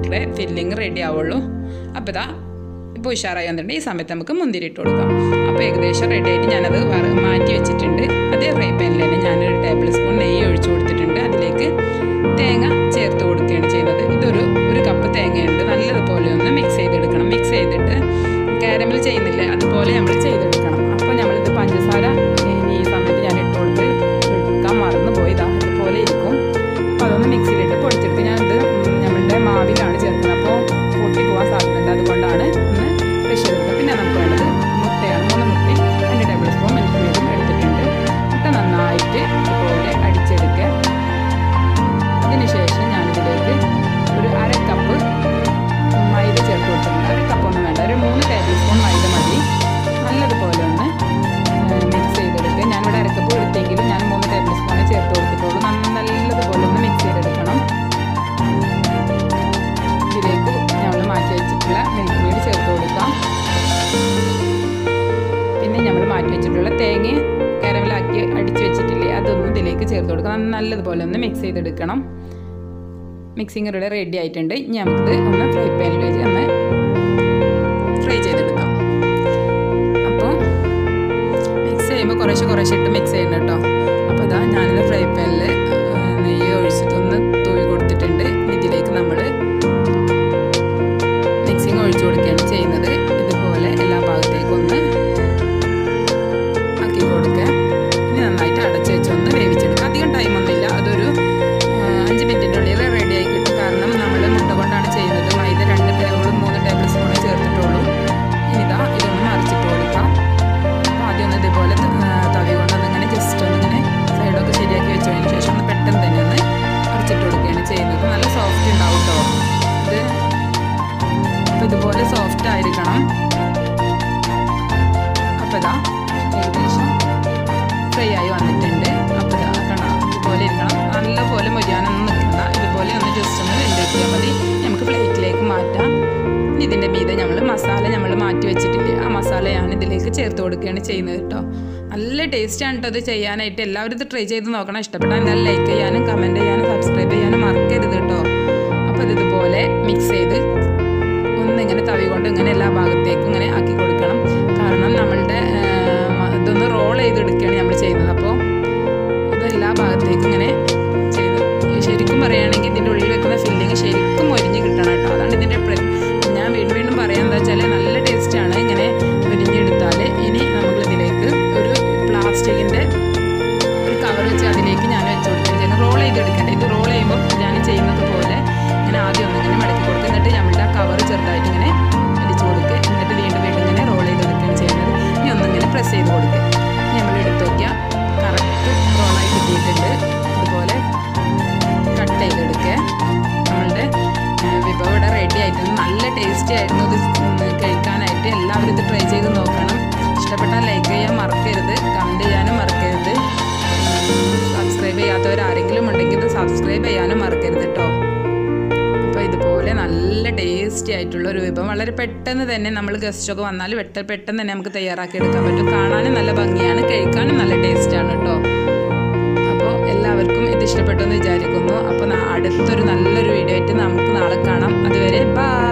നമ്മുടെ filling ready ആവുള്ളൂ അപ്പോൾ ഇതാ ഇപ്പോൾ ഉഷാറായി വന്നിട്ടുണ്ട് ഈ സമയത്ത് നമുക്ക് മുന്തിരി ഇട്ട് കൊടുക്കാം അപ്പോൾ ഏകദേശം റെഡി ആയിട്ട് ഞാനത് വറ- മാറ്റി വെച്ചിട്ടുണ്ട് അതേ ഫ്രൈ പാനിൽ തന്നെ ഞാനൊരു ടേബിൾ സ്പൂൺ നെയ്യ് ഒഴിച്ചു കൊടുത്തിട്ടുണ്ട് അതിലേക്ക് തേങ്ങ ചേർത്ത് കൊടുക്കുകയാണ് ചെയ്യുന്നത് ഇതൊരു ഒരു കപ്പ് തേങ്ങയുണ്ട് നല്ലതുപോലെ ഒന്ന് മിക്സ് ചെയ്തെടുക്കണം മിക്സ് ചെയ്തിട്ട് കാരമൽ ചെയ്യുന്നില്ലേ അതുപോലെ നമ്മൾ ചെയ്തെടുക്കണം അപ്പോൾ നമ്മളിത് പഞ്ചസാര ഇനി ഈ സമയത്ത് ഞാൻ ഇട്ട് കൊടുത്ത് എടുക്കാൻ മറന്നു പോയതാ അതുപോലെ ഇരിക്കും അപ്പോൾ അതൊന്ന് മിക്സിയിലിട്ട് പൊടിച്ചെടുത്ത് ഞാനിത് നമ്മളുടെ മാവിലാണ് ചേർക്കുന്നത് അപ്പോൾ പൊട്ടി പോകാൻ സാധ്യതയുണ്ട് അതുകൊണ്ടാണ് ഒന്ന് ഫ്രഷ് ചെയ്തെടുക്കുക പിന്നെ നമുക്ക് വേണ്ടത് മുട്ടയാണ് മൂന്ന് മുട്ടയും രണ്ട് ടേബിൾ സ്പൂൺ മിൽക്ക് മെയ്ഡും എടുത്തിട്ടുണ്ട് മുട്ട നന്നായിട്ട് ഇതുപോലെ അടിച്ചെടുക്കുക അതിനുശേഷം ഞാനിതിലേക്ക് ഒരു അര കപ്പ് മൈദ ചേർത്ത് കൊടുത്തിട്ടുണ്ട് അര കപ്പൊന്നും വേണ്ട ഒരു മൂന്ന് ടേബിൾ സ്പൂൺ മൈദ മതി നല്ലതുപോലെ ഒന്ന് മിക്സ് ചെയ്തെടുക്കുക ഞാനിവിടെ അരക്കപ്പ് എടുത്തെങ്കിലും ഞാൻ മൂന്ന് ടേബിൾ സ്പൂണേ ചേർത്ത് കൊടുത്തിട്ടുള്ളൂ നന്ന- നല്ലതുപോലെ ഒന്ന് മിക്സ് ചെയ്തെടുക്കണം ഇതിലേക്ക് നമ്മൾ മാറ്റി വെച്ചിട്ടുള്ള മിൽക്ക് മെയ്ഡ് ചേർത്ത് കൊടുക്കാം പിന്നെ നമ്മൾ മാറ്റി വെച്ചിട്ടുള്ള തേങ്ങ കരവിലാക്കി അടിച്ച് വെച്ചിട്ടില്ലേ അതൊന്നും ഇതിലേക്ക് ചേർത്ത് കൊടുക്കണം നല്ലതുപോലെ ഒന്ന് മിക്സ് ചെയ്തെടുക്കണം മിക്സിങ് ഇവിടെ റെഡി ആയിട്ടുണ്ട് ഇനി നമുക്കിത് ഒന്ന് ഫ്രൈ പാനിൽ വെച്ച് ഒന്ന് ഫ്രൈ ചെയ്തെടുക്കാം അപ്പോൾ മിക്സ് ചെയ്യുമ്പോൾ കുറേശ്ശെ കുറേശ്ശെ ഇട്ട് മിക്സ് ചെയ്യണം കേട്ടോ അപ്പോൾ ഇതാ ഞാനിത് ഫ്രൈ പാനിൽ നെയ്യ് ഒഴിച്ചിട്ട് ഒന്ന് തൂവി കൊടുത്തിട്ടുണ്ട് ഇതിലേക്ക് നമ്മൾ മിക്സിങ് ഒഴിച്ചു കൊടുക്കുകയാണ് ചെയ്യുന്നത് ഇതുപോലെ എല്ലാ ഭാഗത്തേക്കും ഒന്ന് ആക്കി കൊടുക്കുക ഇനി നന്നായിട്ട് അടച്ച് വെച്ച് ഒന്ന് വേവിച്ചെടുക്കുക അധികം ടൈമൊന്നുമില്ല അതൊരു ആ, അഞ്ച് മിനിറ്റിനുള്ളിൽ റെഡി ആയി കിട്ടും കാരണം നമ്മൾ മുട്ട കൊണ്ടാണ് ചെയ്യുന്നത് മൈദ രണ്ട് ടേബിൾ മൂന്ന് ടേബിൾ സ്പൂണേ ചേർത്തിട്ടുള്ളൂ ഇനിതാ ഇതൊന്ന് മറിച്ചിട്ട് കൊടുക്കാം അപ്പോൾ ആദ്യം ഒന്ന് ഇതുപോലെ ആ, തവി കൊണ്ടൊന്ന് ഇങ്ങനെ ജസ്റ്റ് ഒന്ന് ഇങ്ങനെ സൈഡൊക്കെ ശരിയാക്കി വെച്ചതിന് ശേഷം ഒന്ന് പെട്ടെന്ന് തന്നെ ഒന്ന് മറിച്ചിട്ട് കൊടുക്കുകയാണ് ചെയ്യുന്നത് നല്ല സോഫ്റ്റ് ഉണ്ടാവും കേട്ടോ ഇത് അപ്പോൾ ഇതുപോലെ സോഫ്റ്റ് ആയിരിക്കണം അപ്പോൾ ഇതാ ഏകദേശം ഫ്രൈ ആയി വന്നിട്ടുണ്ട് അപ്പോൾ ഇതാ കണ്ടോ ഇതുപോലെ ഇരിക്കണം നല്ലപോലെ മൊരിയാനൊന്നും നിൽക്കണ്ട ഇതുപോലെ ഒന്ന് ജസ്റ്റ് ഒന്ന് വെന്തെത്തിയാൽ മതി നമുക്ക് പ്ലേറ്റിലേക്ക് മാറ്റാം ഇനി ഇതിൻ്റെ മീതെ നമ്മൾ മസാല നമ്മൾ മാറ്റി വെച്ചിട്ടില്ലേ ആ മസാല ഞാൻ ഇതിലേക്ക് ചേർത്ത് കൊടുക്കുകയാണ് ചെയ്യുന്നത് കേട്ടോ നല്ല ടേസ്റ്റാണ് കേട്ടോ ഇത് ചെയ്യാനായിട്ട് എല്ലാവരും ഇത് ട്രൈ ചെയ്ത് നോക്കണം ഇഷ്ടപ്പെട്ടാൽ എന്തായാലും ലൈക്ക് ചെയ്യാനും കമൻറ്റ് ചെയ്യാനും സബ്സ്ക്രൈബ് ചെയ്യാനും മറക്കരുത് കേട്ടോ അപ്പോൾ ഇത് ഇതുപോലെ മിക്സ് ചെയ്ത് ഒന്നിങ്ങനെ തവി കൊണ്ട് ഇങ്ങനെ എല്ലാ ഭാഗത്തേക്കും ഇങ്ങനെ ആക്കി കൊടുക്കണം കാരണം നമ്മളുടെ ആ, ഇതൊന്ന് റോൾ ചെയ്തെടുക്കുകയാണ് നമ്മൾ ചെയ്യുന്നത് അപ്പോൾ ഇത് എല്ലാ ഭാഗത്തേക്കും ഇങ്ങനെ ചെയ്ത് ശരിക്കും പറയുകയാണെങ്കിൽ ഇതിൻ്റെ ഉള്ളിൽ വെക്കുന്ന ഫില്ലിങ് ശരിക്കും മൊരിഞ്ഞ് കിട്ടണം കേട്ടോ അതാണ് ഇതിൻ്റെ പ്ര- ഞാൻ വീണ്ടും വീണ്ടും പറയാൻ എന്താ വെച്ചാൽ നല്ല ടേസ്റ്റാണ് ഇങ്ങനെ മൊരിഞ്ഞെടുത്താൽ ഇനി നമ്മളിതിലേക്ക് ഒരു പ്ലാസ്റ്റിക്കിൻ്റെ ഒരു കവർ വെച്ച് അതിലേക്ക് ഞാൻ വെച്ച് കൊടുക്കുകയും ചെയ്യുന്നത് റോൾ ചെയ്തെടുക്കേണ്ടത് ഇത് റോൾ ചെയ്യുമ്പോൾ ഞാൻ ചെയ്യുന്നത് പോലെ ഇങ്ങനെ ആദ്യം ഒന്നിങ്ങനെ മടക്കി കൊടുക്കുക എന്നിട്ട് നമ്മളുടെ ആ കവർ ചെറുതായിട്ട് ഇങ്ങനെ വലിച്ചു കൊടുക്കുക എന്നിട്ട് വീണ്ടും വീണ്ടും ഇങ്ങനെ റോൾ ചെയ്തെടുക്കുകയാണ് ചെയ്യുന്നത് ഇനി ഒന്നിങ്ങനെ പ്രസ് ചെയ്ത് കൊടുക്കുക ഇനി നമ്മൾ എടുത്ത് നോക്കിയാൽ കറക്റ്റ് റോളായി കിട്ടിയിട്ടുണ്ട് ഇതുപോലെ കട്ട് ചെയ്തെടുക്കുക നമ്മളുടെ ഏഹ്, വിഭവം ഇവിടെ റെഡി ആയിട്ടുണ്ട് നല്ല ടേസ്റ്റി ആയിരുന്നു ഇത് ഉം, കഴിക്കാനായിട്ട് എല്ലാവരും ഇത് ട്രൈ ചെയ്ത് നോക്കണം ഇഷ്ടപ്പെട്ടാൽ ലൈക്ക് ചെയ്യാൻ മറക്കരുത് കമൻറ്റ് ചെയ്യാനും മറക്കരുത് സബ്സ്ക്രൈബ് ചെയ്യാത്തവർ ആരെങ്കിലും ഉണ്ടെങ്കിൽ ഇത് സബ്സ്ക്രൈബ് ചെയ്യാനും മറക്കരുത് കേട്ടോ അപ്പോൾ ഇതുപോലെ നല്ല ടേസ്റ്റി ആയിട്ടുള്ള ഒരു വിഭവം വളരെ പെട്ടെന്ന് തന്നെ നമ്മൾ ഗസ്റ്റൊക്കെ വന്നാൽ വെട്ട പെട്ടെന്ന് തന്നെ നമുക്ക് തയ്യാറാക്കി എടുക്കാൻ പറ്റും കാണാനും നല്ല ഭംഗിയാണ് കഴിക്കാനും നല്ല ടേസ്റ്റാണ് കേട്ടോ അപ്പോൾ എല്ലാവർക്കും ഇത് ഇഷ്ടപ്പെട്ടു എന്ന് വിചാരിക്കുന്നു അപ്പോൾ അടുത്തൊരു നല്ലൊരു വീഡിയോ ആയിട്ട് നമുക്ക് നാളെ കാണാം അതുവരെ ബൈ